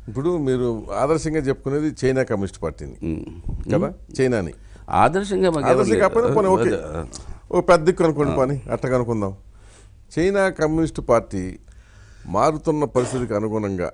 ఇప్పుడు మీరు ఆదర్శంగా చెప్పుకునేది చైనా కమ్యూనిస్ట్ పార్టీని కదా చైనాని ఆదర్శంగా మాకు ఎవరు ఆదర్శం లేరు. కాకపోయినా పోనీ ఓకే అదే, ఓ పెద్ద దిక్కు అనుకోండి పని అట్ట కనుక్కుందాం చైనా కమ్యూనిస్ట్ పార్టీ మారుతున్న పరిస్థితికి అనుగుణంగా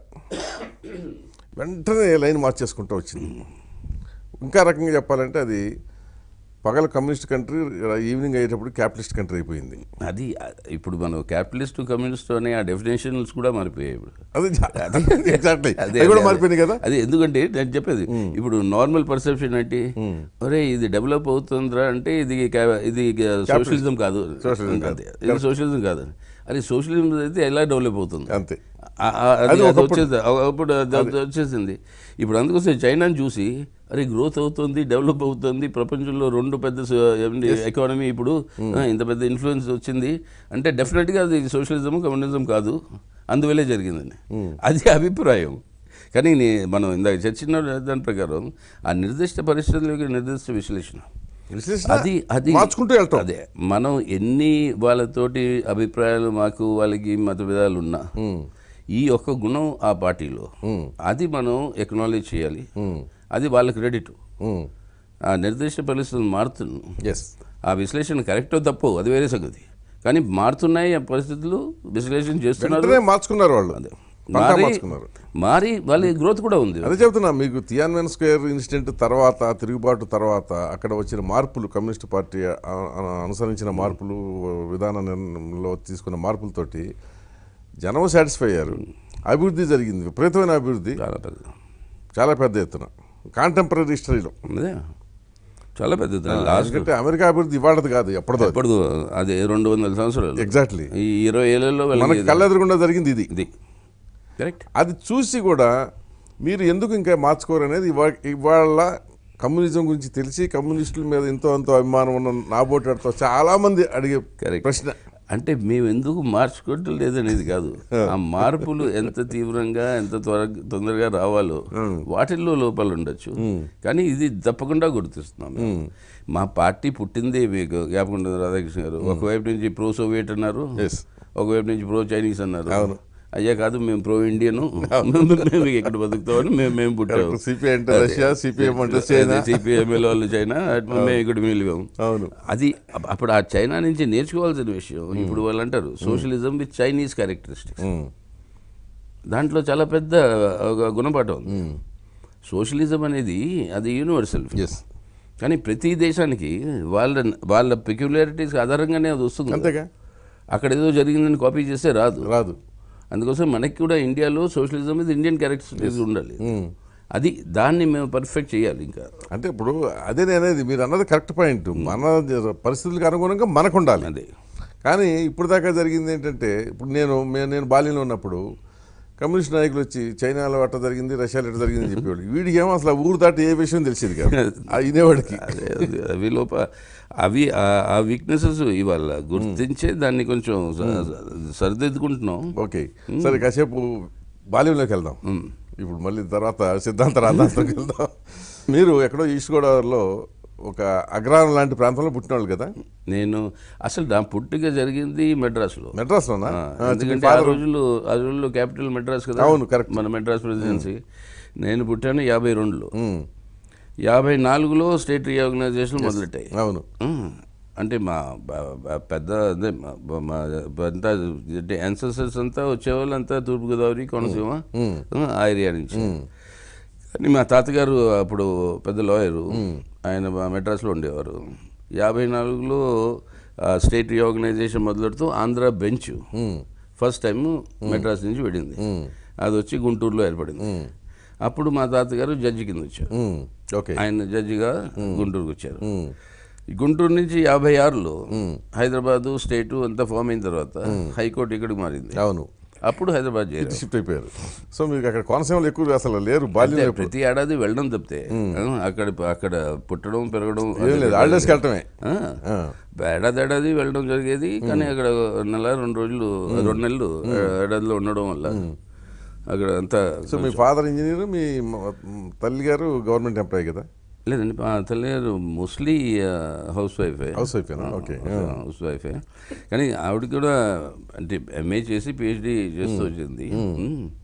వెంటనే లైన్ మార్చేసుకుంటూ వచ్చింది ఇంకా రకంగా చెప్పాలంటే అది పగల కమ్యూనిస్ట్ కంట్రీ ఈవినింగ్ అయ్యేటప్పుడు క్యాపిటలిస్ట్ కంట్రీ అయిపోయింది అది ఆ, ఇప్పుడు మనం క్యాపిటలిస్ట్ కమ్యూనిస్ట్ అనే ఆ డెఫినేషన్స్ కూడా మారిపోయాయి ఇప్పుడు అది ఎగ్జాక్ట్లీ అదే, అది కూడా అదే, మారిపోయింది కదా అది ఎందుకంటే నేను చెప్పేది ఇప్పుడు నార్మల్ పర్సెప్షన్ ఏంటి ఒరే ఇది డెవలప్ అవుతుందిరా అంటే ఇది కా- ఇది సోషలిజం కాదు Socialism కాదు. అదే, ఇది సోషలిజం కాదు అది సోషలిజం అయితే ఎలా డెవలప్ అవుతుంది అంతే ఆ- ఆ- అది అది అది ఒకప్పుడు. వచ్చేది అ- అప్పుడు అది అది వచ్చేసింది ఇప్పుడు అందుకోసం చైనాని చూసి అరే గ్రోత్ అవుతుంది డెవలప్ అవుతుంది ప్రపంచంలో రెండు పెద్ద ఎకానమీ ఇప్పుడు ఆ, ఇంత పెద్ద ఇన్ఫ్లుయెన్స్ వచ్చింది అంటే డెఫినెట్గా అది సోషలిజం కమ్యూనిజం కాదు అందువల్లే జరిగిందని అది అభిప్రాయం కానీ నీ- మనం ఇందాక చర్చిన దాని ప్రకారం ఆ నిర్దిష్ట పరిస్థితులకి నిర్దిష్ట విశ్లేషణ విశ్లేషణ అది అది మార్చుకుంటూ వెళ్తాం అదే మనం ఎన్ని వాళ్ళతోటి అభిప్రాయాలు మాకు వాళ్ళకి మత విధాలు ఉన్నా ఈ ఒక్క గుణం ఆ పార్టీలో అది మనం ఎక్నాలజ్ చేయాలి అది వాళ్ళ క్రెడిట్ ఆ నిర్దిష్ట పరిస్థితులు మారుతున్నాం ఎస్ ఆ విశ్లేషణ కరెక్టో తప్పో అది వేరే సంగతి కానీ మారుతున్నాయి ఆ పరిస్థితులు విశ్లేషణ చేస్తున్నారు వెంటనే మార్చుకున్నారు వాళ్ళు పంతా మారి మార్చుకున్నారు మారి వాళ్ళ గ్రోత్ కూడా ఉంది అదే చెప్తున్నా మీకు తియాన్మెన్ స్క్వేర్ ఇన్సిడెంట్ తర్వాత తిరుగుబాటు తర్వాత అక్కడ వచ్చిన మార్పులు కమ్యూనిస్ట్ పార్టీ అ- అ- అనుసరించిన మార్పులు విధానంలో తీసుకున్న మార్పులతోటి జనం సాటిస్ఫై అయ్యారు అభివృద్ధి జరిగింది విపరీతమైన అభివృద్ధి చాలా పెద్ద చాలా పెద్ద ఎత్తున కాంటెంపరీ హిస్టరీలో అదే చాలా పెద్ద లాస్ట్ ఎందుకంటే అమెరికా అభివృద్ధి ఇవాళది కాదు ఎప్పటిదో ఇప్పుడు అది రెండు వందల సంవత్సరాలు ఎగ్జాక్ట్లీ ఈ ఇరవై ఏళ్ళలో మనకి వెళ్ళేది కళ్ళెదురుగుండా జరిగింది ఇది ఇది కరెక్ట్ అది చూసి కూడా మీరు ఎందుకు ఇంకా మార్చుకోరు అనేది ఇవా- ఇవాళ కమ్యూనిజం గురించి తెలిసి కమ్యూనిస్టుల మీద ఎంతో ఎంతో అభిమానం ఉన్న నాబోటాడుతో చాలా మంది అడిగే Correct. ప్రశ్న అంటే మేము ఎందుకు మార్చుకోవటం లేదనేది కాదు ఆ మార్పులు ఎంత తీవ్రంగా ఎంత త్వర తొందరగా రావాలో వాటిల్లో లోపాలు ఉండొచ్చు కానీ ఇది తప్పకుండా గుర్తిస్తున్నాం మేము. మా పార్టీ పుట్టిందే మీకు జ్ఞాపకం ఉంటుంది రాధాకృష్ణ గారు ఒకవైపు నుంచి ప్రో సోవియట్ అన్నారు Yes. ఒకవైపు నుంచి ప్రో చైనీస్ అన్నారు అవును. అయ్యా కాదు మేము ప్రో ఇండియన్ మేము ఇక్కడ బతుకుతామని మేము మేము పుట్టాము సిపిఐ అంటే రష్యా సిపిఎం అంటే చైనా సిపిఎం వాళ్ళు చైనా మేము ఇక్కడ మిగిలిగాము అవును అది అప్- అప్పుడు ఆ చైనా నుంచి నేర్చుకోవాల్సిన విషయం ఇప్పుడు వాళ్ళు అంటారు socialism with Chinese characteristics um. దాంట్లో చాలా పెద్ద ఒక గుణపాఠం ఉంది సోషలిజం అనేది అది యూనివర్సల్ ఎస్ కానీ ప్రతి దేశానికి వాళ్ళ వాళ్ళ పెక్యులారిటీస్ ఆధారంగానే అది వస్తుంది కదా. అంతేగా అక్కడ ఏదో జరిగిందని కాపీ చేస్తే రాదు రాదు అందుకోసం మనకి కూడా ఇండియాలో సోషలిజం ఇది ఇండియన్ క్యారెక్టరిస్టిక్స్ ఉండాలి అది దాన్ని మేము పర్ఫెక్ట్ చేయాలి ఇంకా అంటే ఇప్పుడు అదే నేనేది మీరు అన్నది కరెక్ట్ పాయింట్ మన జ- పరిస్థితులకు అనుగుణంగా మనకు ఉండాలి అదే కానీ ఇప్పుడు దాకా జరిగింది ఏంటంటే ఇప్పుడు నేను మే- నేను బాల్యంలో ఉన్నప్పుడు కమ్యూనిస్ట్ నాయకులు వచ్చి చైనాలో అట్ట జరిగింది రష్యాలో ఎట్ట జరిగింది అని చెప్పేవాడు వీడికి ఏమో అసలు ఆ ఊరు దాటి ఏ విషయం తెలిసేది కాదు ఆ వినేవాడికి అదే అదే, అవి లోప అవి ఆ- ఆ వీక్నెసెస్ ఇవాళ గుర్తించే దాన్ని కొంచెం స- స- సరిదిద్దుకుంటున్నాం ఓకే సరే కాసేపు బాల్యంలోకి వెళ్దాం ఇప్పుడు మళ్ళీ తర్వాత సిద్ధాంత రాధాంతంకి వెళ్దాం మీరు ఎక్కడో ఈస్ట్ గోదావరిలో ఒక అగ్రహారం లాంటి ప్రాంతంలో పుట్టినవాళ్ళు కదా నేను అసలు నా పుట్టుక జరిగింది మెడ్రాస్లో మెడ్రాస్లోనా ఆ, ఆ, ఎందుకంటే ఆ రోజుల్లో ఆ రోజుల్లో క్యాపిటల్ మెడ్రాస్ కదా అవును, correct. మన మెడ్రాస్ ప్రెసిడెన్సీ నేను పుట్టాను యాభై రెండులో ఉమ్, యాభై నాలుగులో స్టేట్ రీఆర్గనైజేషన్ మొదలెట్టాయి అవును ఉమ్, అంటే మా బ- బ- పెద్ద అదే మా- బ- మా అంతా అంటే యాన్సెస్టర్స్ అంతా వచ్చేవాళ్ళు అంతా తూర్పుగోదావరి కోనసీమ ఉమ్, ఆ ఏరియా నుంచి కానీ మా తాతగారు అప్పుడు పెద్ద లాయరు ఆయన మా మెడ్రాస్లో ఉండేవారు యాభై నాలుగులో ఆ, స్టేట్ రీఆర్గనైజేషన్ మొదలెడుతూ Andhra bench first time Madras నుంచి వెళ్ళింది అది వచ్చి గుంటూరులో ఏర్పడింది అప్పుడు మా తాతగారు జడ్జి కింద వచ్చారు ఉమ్, ఓకే ఆయన జడ్జిగా గుంటూరుకు వచ్చారు ఈ గుంటూరు నుంచి యాభై ఆరులో హైదరాబాదు స్టేటు అంతా ఫామ్ అయిన తర్వాత హైకోర్టు ఇక్కడికి మారింది అవును అప్పుడు హైదరాబాద్ చేరారు షిఫ్ట్ అయిపోయారు సో మీకు అక్కడ కోనసీమలో ఎక్కువ అసలు లేరు బాల్యంలో ఎప్పుడు. ప్రతి ఏడాది వెళ్ళడం తప్పితే ఆ, అక్కడ అక్కడ పుట్టడం పెరగడం ఏం లేదు హాలిడేస్కి వెళ్ళటమే ఆ, ఆ, ఏడాది ఏడాది వెళ్ళడం జరిగేది కానీ అక్కడ నెల రెండు రోజులు రెండు నెలలు ఏడాదిలో ఉండడం వల్ల అక్కడ అంతా సో మీ ఫాదర్ ఇంజనీర్ మీ మ- తల్లి గారు గవర్నమెంట్ ఎంప్లాయీ కదా లేదండి మా తల్లిగారు మోస్ట్లీ హౌస్ వైఫే హౌస్ వైఫేనా ఓకే హౌస్ వైఫే కానీ ఆవిడ కూడా అంటే ఎంఏ చేసి పిహెచ్డి చేస్తూ వచ్చింది మ్మ్.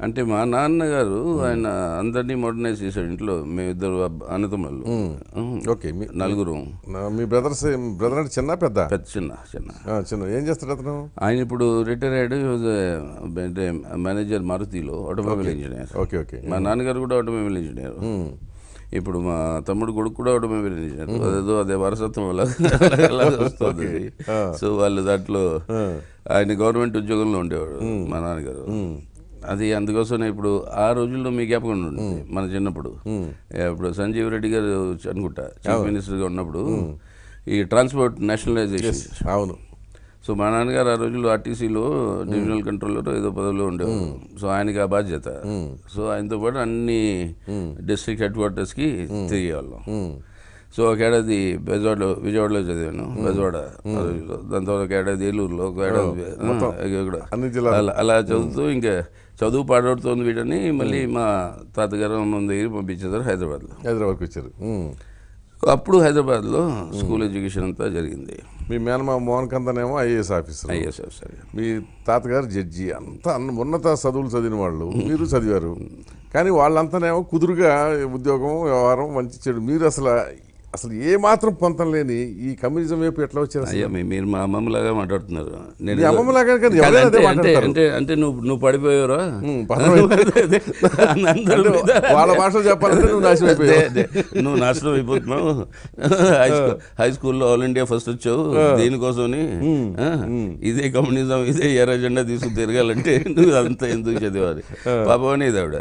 అంటే మా నాన్నగారు ఆయన అందరినీ మోడర్నైజ్ చేశాడు ఇంట్లో మేమిద్దరు అబ్బ- అన్నతమ్ముళ్ళు ఉమ్. ఓకే మీ నలుగురు నా- మీ బ్రదర్స్ బ్రదర్ అంటే చిన్న పెద్ద పెద్ద చిన్న చిన్న ఆ, చిన్న ఏం చేస్తాడు అతను ఆయన ఇప్పుడు రిటైర్ అయ్యాడు He was a- అంటే మేనేజర్ మారుతిలో ఆటోమొబైల్ ఇంజనీర్ ఓకే ఓకే మా నాన్నగారు కూడా ఆటోమొబైల్ ఇంజనీర్ ఇప్పుడు మా తమ్ముడు కొడుకు కూడా ఆటోమొబైల్ ఇంజనీర్ అదేదో అదే వారసత్వం అలా అలా వస్తుంది సో వాళ్ళు దాంట్లో ఆయన గవర్నమెంట్ ఉద్యోగంలో ఉండేవాడు మా నాన్నగారు అది అందుకోసమే ఇప్పుడు ఆ రోజుల్లో మీ జ్ఞాపకం ఉంటుంది మన చిన్నప్పుడు ఇప్పుడు సంజీవ్ రెడ్డి గారు అనుకుంటా చీఫ్ మినిస్టర్గా ఉన్నప్పుడు ఈ ట్రాన్స్పోర్ట్ నేషనలైజేషన్ అవును సో మా నాన్నగారు ఆ రోజుల్లో ఆర్టీసీలో డివిజనల్ కంట్రోలర్ ఏదో పదవిలో ఉండేవారు సో ఆయనకి ఆ బాధ్యత సో ఆయనతో పాటు అన్ని డిస్ట్రిక్ట్ హెడ్ క్వార్టర్స్కి తిరిగేవాళ్ళం సో ఒక ఏడాది బెజవాడలో విజయవాడలో చదివాను బెజవాడ ఆ రోజుల్లో దాని తర్వాత ఒక ఏడాది ఏలూరులో ఒక ఏడాది ఆ, ఇక్కడ అన్ని జిల్లాలు అలా అలా చదువుతూ ఇంకా చదువు పాడవుతోంది వీడని మళ్ళీ మా తాతగారు అమ్మ దగ్గర పంపించేదారు హైదరాబాద్లో హైదరాబాద్కి వచ్చారు ఉమ్. అప్పుడు హైదరాబాద్లో స్కూల్ ఎడ్యుకేషన్ అంతా జరిగింది మీ మేనమా మోహన్ కందనేమో ఐఏఎస్ ఆఫీసర్ ఐఎస్ ఆఫీసర్ మీ తాతగారు జడ్జి అంతా అన్న- ఉన్నత చదువులు చదివిన వాళ్ళు మీరు చదివారు కానీ వాళ్ళంతానేమో కుదురుగా ఉద్యోగం వ్యవహారం మంచి చెడు మీరు అసలు అసలు ఏ మాత్రం పొంతం లేని ఈ కమ్యూనిజం వైపు ఎట్లా వచ్చారు అసలు? అయ్యా మీ- మీరు మా అమ్మమ్మలాగా మాట్లాడుతున్నారు నేను మీ ఏదో- అమ్మమ్మలాగా కాదు, కాదు, ఎవరైనా అంటే అదే అంటే మాట్లాడతారు. అంటే అంటే నువ్వు నువ్వు పడిపోయావురా ఉమ్, పర్వాలేదు. అందరూ అంటే మీద- వాళ్ళ భాషలో చెప్పాలంటే నువ్వు నాశనం అయిపోయావు. అదే, అదే. నువ్వు నాశనం అయిపోతున్నావు హై స్కూల్ హై స్కూల్లో ఆల్ ఇండియా ఫస్ట్ వచ్చావు దేనికోసమని ఆ, ఇదే కమ్యూనిజం ఇదే ఎర్ర జెండా తీసుకుని తిరగాలంటే నువ్వు అంతా ఎందుకు చదివాలి పాపం అనేది ఆవిడ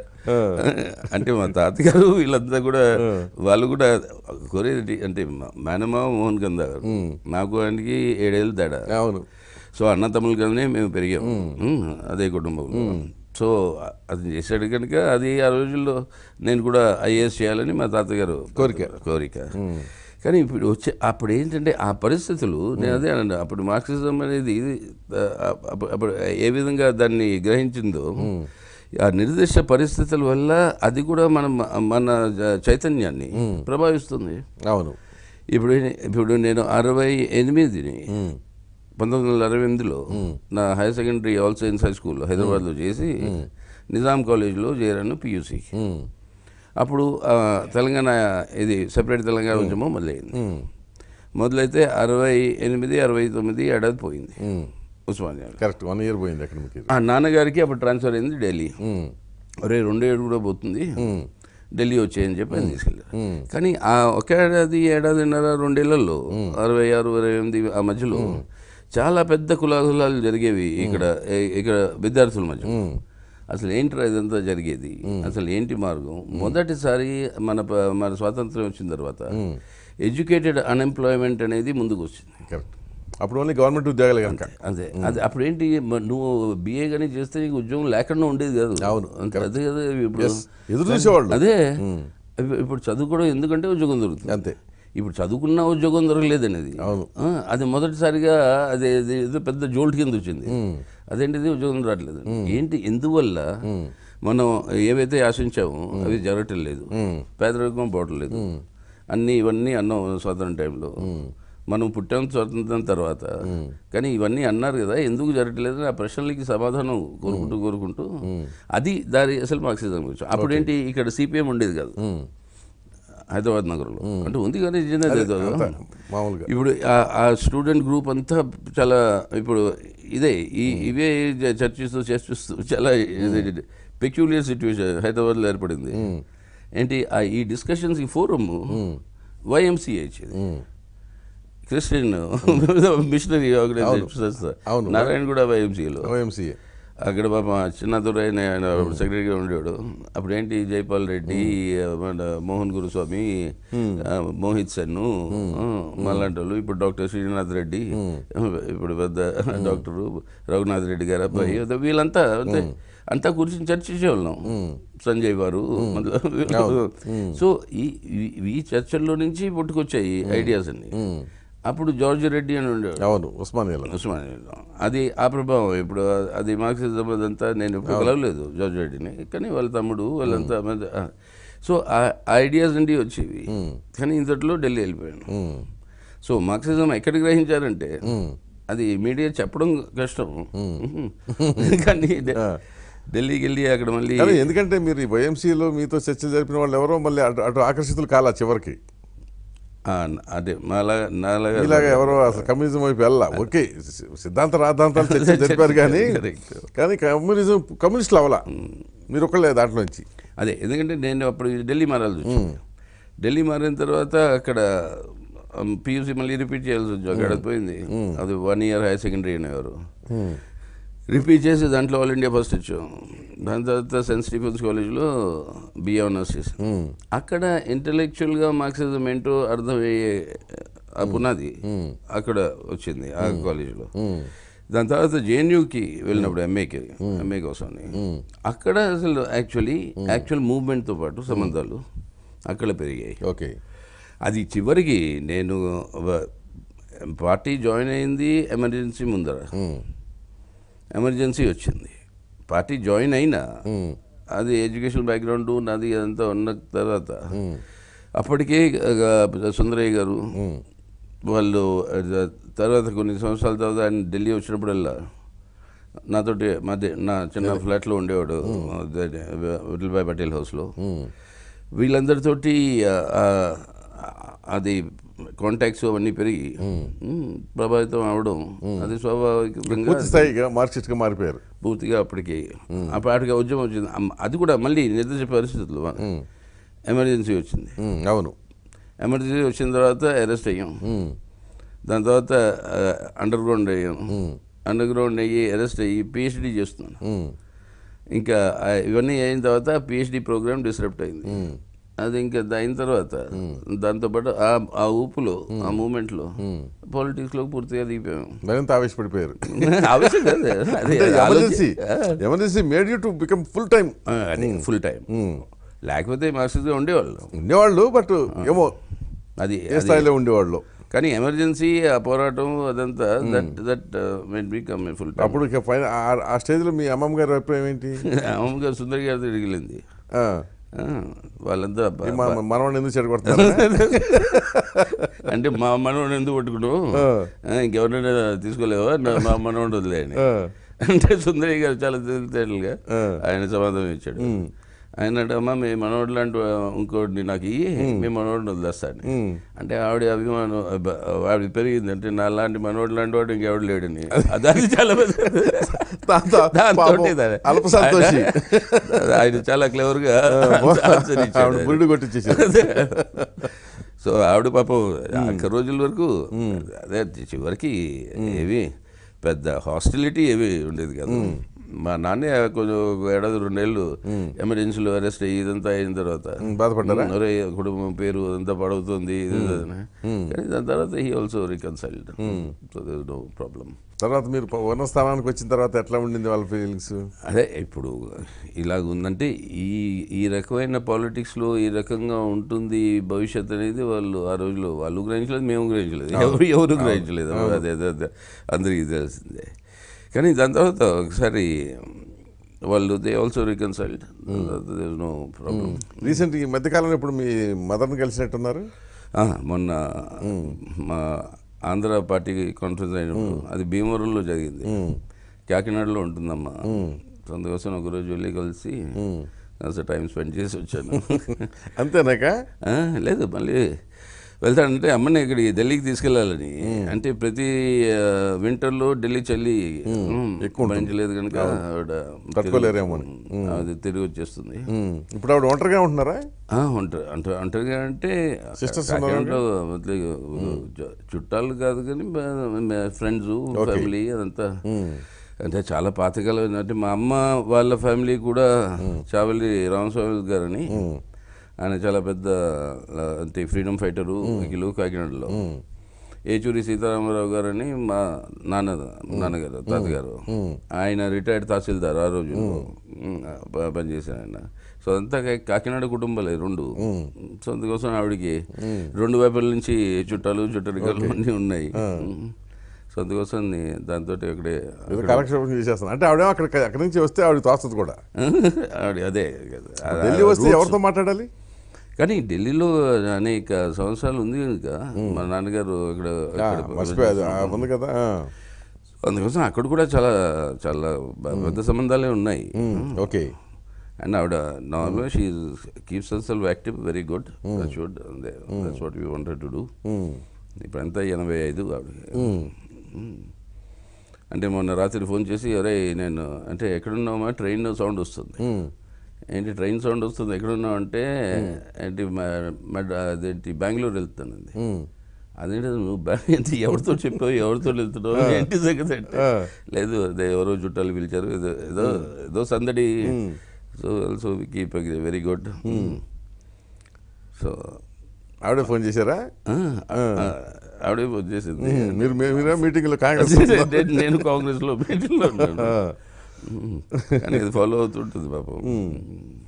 అంటే మా తాతగారు వీళ్ళంతా కూడా వాళ్ళు కూడా కోరేది అంటే మా- మేనమావ మోహన్ కంద గారు నాకు ఆయనకి ఏడేళ్ళు తేడా అవును సో అన్న తమ్ముళ్ళగానే మేము పెరిగాము ఉమ్, అదే కుటుంబంలో సో అది చేశాడు కనుక అది ఆ రోజుల్లో నేను కూడా ఐఏఎస్ చేయాలని మా తాతగారు కోరిక. కోరిక కానీ ఇప్పుడు వచ్చే అప్పుడు ఏంటంటే ఆ పరిస్థితులు నేను అదే అన్నాను అప్పుడు మార్క్సిజం అనేది ఆ, అప్పుడు అప్పుడు ఏ విధంగా దాన్ని గ్రహించిందో ఆ నిర్దిష్ట పరిస్థితుల వల్ల అది కూడా మన మన చైతన్యాన్ని ప్రభావిస్తుంది అవును ఇప్పుడు ఇప్పుడు నేను అరవై ఎనిమిదిని పంతొమ్మిది వందల అరవై ఎనిమిదిలో నా higher secondary all science high స్కూల్లో హైదరాబాద్లో చేసి నిజాం కాలేజ్లో చేరాను పియూసీకి ఉమ్. అప్పుడు ఆ, తెలంగాణ ఇది సెపరేట్ తెలంగాణ ఉద్యమం మొదలైంది ఉమ్. మొదలైతే అరవై ఎనిమిది అరవై తొమ్మిది ఏడాది పోయింది ఉమ్. ఉస్మానియాలో కరెక్ట్ వన్ ఇయర్ పోయింది అకాడమిక్ ఆ నాన్నగారికి అప్పుడు ట్రాన్స్ఫర్ అయింది ఢిల్లీ ఉమ్. ఒరే రెండేళ్ళు కూడా పోతుంది ఉమ్. ఢిల్లీ వచ్చేయని చెప్పి ఆయన తీసుకెళ్ళారు కానీ ఆ ఒక ఏడాది ఏడాదిన్నర రెండేళ్లలో అరవై ఆరు అరవై ఎనిమిది ఆ మధ్యలో చాలా పెద్ద కులాకులాలు జరిగేవి ఇక్కడ ఏ- ఇక్కడ విద్యార్థుల మధ్య అసలు ఏంట్రా ఇదంతా జరిగేది అసలు ఏంటి మార్గం మొదటిసారి మన ప- మన స్వాతంత్రం వచ్చిన తర్వాత ఎడ్యుకేటెడ్ అన్ఎంప్లాయ్మెంట్ అనేది ముందుకు వచ్చింది కరెక్ట్ అప్పుడు ఓన్లీ గవర్నమెంట్ ఉద్యోగాలు కనుక అదే అదే అప్పుడు ఏంటి మ- నువ్వు బిఏ కానీ చేస్తే నీకు ఉద్యోగం లేకుండా ఉండేది కాదు అవును, అంతే అదే కదా ఇప్పుడు ఎదురు చూసేవాళ్ళు అదే ఇప్పు- ఇప్పుడు చదువుకోవడం ఎందుకంటే ఉద్యోగం దొరుకుతుంది అంతే ఇప్పుడు చదువుకున్న ఉద్యోగం దొరకలేదు అనేది అవును. ఆ, అది మొదటిసారిగా అది అది ఏదో పెద్ద జోల్ట్ కింద వచ్చింది అదేంటిది ఉద్యోగం రావట్లేదు ఏంటి ఎందువల్ల మనం ఏవైతే ఆశించామో అవి జరగటం లేదు పేదరికం పోవటం లేదు అన్నీ ఇవన్నీ అన్నాం స్వాతంత్రం టైంలో మనం పుట్టాం స్వాతంత్రం తర్వాత కానీ ఇవన్నీ అన్నారు కదా ఎందుకు జరగట్లేదు ఆ ప్రశ్నలకి సమాధానం కోరుకుంటూ కోరుకుంటూ అది దారి అసలు మార్క్సిజం గురించి అప్పుడేంటి ఇక్కడ సిపిఎం ఉండేది కాదు ఉమ్. హైదరాబాద్ నగరంలో అంటే ఉంది కానీ నిజంగా లేదు. అంతా మామూలుగా ఇప్పుడు ఆ- ఆ స్టూడెంట్ గ్రూప్ అంతా చాలా ఇప్పుడు ఇదే ఈ ఇవే జ- చర్చిస్తూ చర్చిస్తూ చాలా పెక్యులియర్ సిచ్యువేషన్ హైదరాబాద్లో ఏర్పడింది ఏంటి ఆ ఈ డిస్కషన్స్ ఈ ఫోరమ్ వైఎంసీఏ ఇచ్చేది క్రిస్టియన్ మిషనరీ ఆర్గనైజేషన్ అవును. నారాయణ కూడా వైఎంసీలో ఓఎంసీఏ అక్కడ పాప చిన్నదురై ఆయన సెక్రటరీగా ఉండేవాడు అప్పుడు ఏంటి జైపాల్ రెడ్డి మన మోహన్ గురుస్వామి ఆ, మోహిత్ సెన్ను ఆ, మళ్ళాంటి వాళ్ళు ఇప్పుడు డాక్టర్ శ్రీనాథ్ రెడ్డి ఇప్పుడు పెద్ద డాక్టర్ రఘునాథ్ రెడ్డి గారు అబ్బాయి అదే వీళ్ళంతా అంటే అంతా కూర్చొని చర్చించేవాళ్ళం సంజయ్ వారు సో ఈ ఈ- ఈ చర్చల్లో నుంచి పుట్టుకొచ్చాయి ఐడియాస్ అన్ని అప్పుడు జార్జ్ రెడ్డి అని ఉండేవాడు అవును ఉస్మానియాలో ఉస్మానియాలో అది ఆ ప్రభావం ఇప్పుడు అది మార్క్సిజం అదంతా నేను ఎప్పుడు కలవలేదు జార్జ్ రెడ్డిని కానీ వాళ్ళ తమ్ముడు వాళ్ళంతా మధ్య సో ఆ ఐడియాస్ నుండి వచ్చేవి కానీ ఇంతట్లో ఢిల్లీ వెళ్ళిపోయాను ఉమ్. సో మార్క్సిజం ఎక్కడ గ్రహించారంటే అది మీడియా చెప్పడం కష్టం కానీ ఢిల్లీకి వెళ్ళి అక్కడ మళ్ళీ కానీ ఎందుకంటే మీరు ఈ వైఎంసీలో మీతో చర్చలు జరిపిన వాళ్ళు ఎవరో మళ్ళీ అటు అటు ఆకర్షితులు కాలా చివరికి ఆ, అదే మాలాగా నాలాగా ఇలాగ ఎవరో అసలు కమ్యూనిజం వైపు వెళ్ళా ఓకే సి- సిద్ధాంత రాద్ధాంతాలు చర్చలు జరిపారు కానీ Correct. కానీ కమ్యూనిజం కమ్యూనిస్టులు అవలా మీరు ఒకళ్ళే దాంట్లో నుంచి అదే ఎందుకంటే నేను అప్పుడు ఢిల్లీ మారాల్సి వచ్చింది ఢిల్లీ మారిన తర్వాత అక్కడ పియూసీ మళ్ళీ రిపీట్ చేయాల్సి వచ్చి అక్కడ పోయింది అది వన్ ఇయర్ హైయర్ సెకండరీ అనేవారు రిపీట్ చేసి దాంట్లో ఆల్ ఇండియా ఫస్ట్ వచ్చాం దాని తర్వాత సెయింట్ స్టీఫెన్స్ కాలేజ్లో బిఏ ఆనర్స్ చేశాను అక్కడ ఇంటలెక్చువల్గా మార్క్సిజం ఏంటో అర్థమయ్యే ఆ పునాది అక్కడ వచ్చింది ఆ కాలేజీలో దాని తర్వాత జేఎన్యూకి వెళ్ళినప్పుడు ఎంఏకి ఎంఏ కోసం అక్కడ అసలు యాక్చువల్లీ యాక్చువల్ మూవ్మెంట్తో పాటు సంబంధాలు అక్కడ పెరిగాయి ఓకే అది చివరికి నేను వ- పార్టీ జాయిన్ అయింది ఎమర్జెన్సీ ముందర ఎమర్జెన్సీ వచ్చింది పార్టీ జాయిన్ అయినా అది ఎడ్యుకేషన్ బ్యాక్గ్రౌండ్ నాది అదంతా ఉన్న తర్వాత అప్పటికే ఆ, సుందరయ్య గారు వాళ్ళు ఆ, తర్వాత కొన్ని సంవత్సరాల తర్వాత ఆయన ఢిల్లీ వచ్చినప్పుడల్లా నాతోటి మధ్య నా చిన్న ఫ్లాట్లో ఉండేవాడు విఠల్భాయ్ పటేల్ హౌస్లో వీళ్ళందరితోటి ఆ, ఆ, అది కాంటాక్ట్స్ అవన్నీ పెరిగి ఉమ్, ప్రభావితం అవడం అది స్వాభావికంగా పూర్తి స్థాయిగా మార్క్సిస్ట్గా మారిపోయారు పూర్తిగా అప్పటికి అప్పటికి ఉద్యమం వచ్చింది అమ్- అది కూడా మళ్ళీ నిర్దిష్ట పరిస్థితులు ఎమర్జెన్సీ వచ్చింది ఉమ్, అవును ఎమర్జెన్సీ వచ్చిన తర్వాత అరెస్ట్ అయ్యాం దాని తర్వాత అండర్ గ్రౌండ్ అయ్యాం అండర్ గ్రౌండ్ అయ్యి అరెస్ట్ అయ్యి పిహెచ్డీ చేస్తున్నాను ఉమ్, ఇంకా ఆ ఇవన్నీ అయిన తర్వాత పిహెచ్డీ ప్రోగ్రామ్ డిస్టర్బ్ అయింది అది ఇంకా ద- అయిన తర్వాత దాంతోపాటు ఆ ఆ ఊపులో ఆ మూమెంట్లో పాలిటిక్స్లో పూర్తిగా దిగిపోయాం మరింత ఆవేశపడిపోయారు అవసరం కాదు అదే ఎమర్జెన్సీ ఆలోచి- emergency made you to become full time ఆ, అదే ఫుల్ టైం లేకపోతే మార్క్సిస్ట్గా ఉండేవాళ్ళు ఉండేవాళ్ళు బట్ ఏమో అది ఏ అది- స్థాయిలో ఉండేవాళ్ళు కానీ ఎమర్జెన్సీ ఆ పోరాటం అదంతా that that made become full time అప్పుడు ఇక ఫైన ఆ- ఆ స్టేజ్లో మీ అమ్మమ్మ గారి అభిప్రాయం ఏంటి అమ్మగారు సుందరి గారితో వెళ్ళింది ఆ, ఆ, వాళ్ళంతా బ- ఈ మా- మనవాడిని ఎందుకు చెడగొడతారు అంటే మా మనవాడు ఎందుకు పట్టుకున్నావు ఆ, ఇంకెవరైనా తీసుకోలేవా నా మా మనవాడు వదిలే అని అంటే సుందరి గారు చాలా తెలివితేటలుగా ఆయన సమాధానం ఇచ్చాడు ఆయన అంటే అమ్మ మీ మనవాడు లాంటి ఇంకోటిని నాకు ఇయ్యి మీ మనవాడిని వదిలేస్తాను అంటే ఆవిడ అభిమానం అబ్బ, ఆవిడ పెరిగింది అంటే నా లాంటి మనవాడు లాంటి వాడు ఇంకెవడు లేడని అది అది చాలా పెద్ద దాంతో పాపం దాంతోటి దాని- అల్ప సంతోషి. ఆయన- ఆయన చాలా క్లెవర్గా ఆన్సర్ ఇచ్చాడు ఆవిడ బురుడు కొట్టించేసారు సో ఆవిడ పాపం అక్క రోజుల వరకు అదే చివరికి ఏవి పెద్ద హాస్టిలిటీ ఏవి ఉండేది కదా మా నాన్నే కొంచెం ఒక ఏడాది రెండేళ్ళు ఎమర్జెన్సీలో అరెస్ట్ అయ్యి ఇదంతా అయిన తర్వాత బాధపడ్డారా? ఒరే కుటుంబం పేరు అదంతా పడవుతుంది ఇది ఇది అని. కానీ దాని తర్వాత he also reconciled so there no problem తర్వాత మీరు ప- ఉన్నత స్థానానికి వచ్చిన తర్వాత ఎట్లా ఉండింది వాళ్ళ ఫీలింగ్స్ అదే ఇప్పుడు ఇలాగ ఉందంటే ఈ ఈ రకమైన పాలిటిక్స్లో ఈ రకంగా ఉంటుంది భవిష్యత్ అనేది వాళ్ళు ఆ రోజులో వాళ్ళు గ్రహించలేదు మేము గ్రహించలేదు ఎవరు ఎవరు గ్రహించలేదు అదే అదే అదే అందరికీ తెలిసిందే కానీ దాని తర్వాత ఒకసారి వాళ్ళు they also reconciled no problem recent ఈ మధ్యకాలంలో ఇప్పుడు మీ మదర్ని కలిసినట్టున్నారు మొన్న మా ఆంధ్ర పార్టీ కాన్ఫరెన్స్ అయినప్పుడు అది భీమవరంలో జరిగింది కాకినాడలో ఉంటుందమ్మా సో అందుకోసం ఒకరోజు వెళ్ళి కలిసి కాస్త టైం స్పెండ్ చేసి వచ్చాను అంతేనాక ఆ, లేదు మళ్ళీ వెళ్తానంటే అమ్మని ఇక్కడికి ఢిల్లీకి తీసుకెళ్ళాలని అంటే ప్రతి ఆ, వింటర్లో ఢిల్లీ చలి ఎక్కువ భరించలేదు కనుక ఆవిడ తట్టుకోలేరేమో అని. అది తిరిగి వచ్చేస్తుంది ఉమ్, ఇప్పుడు ఆవిడ ఒంటరిగా ఉంటున్నారా ఆ, ఒంటరి అంటే ఒంటరిగా అంటే Sisters కాకినాడలో వదిలే- చు- చుట్టాలు కాదు కానీ ఫ్రెండ్స్ ఫ్యామిలీ అదంతా అంటే చాలా పాతకాలం అంటే మా అమ్మ వాళ్ళ ఫ్యామిలీ కూడా చావలి రామస్వామి గారని ఆయన చాలా పెద్ద ఆ, అంటే ఫ్రీడమ్ ఫైటరు అఖిలు కాకినాడలో ఏచూరి సీతారామరావు గారని మా నాన్న నాన్నగారు తాతగారు ఆయన రిటైర్డ్ తహసీల్దార్ ఆ రోజు పనిచేశారు ఆయన సో అంతా కా- కాకినాడ కుటుంబాలే రెండు సో అందుకోసం ఆవిడకి రెండు వైపుల నుంచి చుట్టాలు చుట్టరికాలు అన్నీ ఉన్నాయి సో అందుకోసం నే- దాంతో అక్కడే ఏదో కాలక్షేపం చేసేస్తాను అంటే ఆవిడ అక్కడ అక్కడి నుంచి వస్తే ఆవిడ తోస్తుంది కూడా ఆవిడ అదే ఆ- ఢిల్లీ వస్తే roots. ఎవరితో మాట్లాడాలి కానీ ఢిల్లీలో అనేక సంవత్సరాలు ఉంది కనుక మా నాన్నగారు ఇక్కడ ఆ, ఇక్కడ మర్చిపోయాది ఆ, ఉంది కదా ఆ. అందుకోసం అక్కడ కూడా చాలా చాలా బ- పెద్ద సంబంధాలే ఉన్నాయి ఓకే అండ్ ఆవిడ normal she keeps herself active very good should that's what we wanted to do ఇప్పుడు ఎంత ఎనభై ఐదు ఆవిడ Mm. అంటే మొన్న రాత్రి ఫోన్ చేసి అరే నేను అంటే ఎక్కడున్నామా ట్రైన్ సౌండ్ వస్తుంది ఏంటి ట్రైన్ సౌండ్ వస్తుంది ఎక్కడున్నావు అంటే ఏంటి మ- మడ్- అదేంటి బెంగళూరు వెళ్తానండి అదేంటి నువ్వు బ్యా- ఏంటి ఎవరితో చెప్పావు ఎవరితో వెళ్తున్నావు ఏంటి సంగతి అంటే లేదు అదే ఎవరో చుట్టాలు పిలిచారు ఏదో ఏదో ఏదో సందడి so so keep very good so ఆవిడే ఫోన్ చేశారా ఆవిడే వచ్చేసింది ఉమ్, మీరు మీరు- మీరే మీటింగ్లో కాంగ్రెస్ నేను- నేను కాంగ్రెస్లో మీటింగ్లో ఉన్నాను Mm. కానీ ఇది ఫాలో అవుతుంటుంది పాపం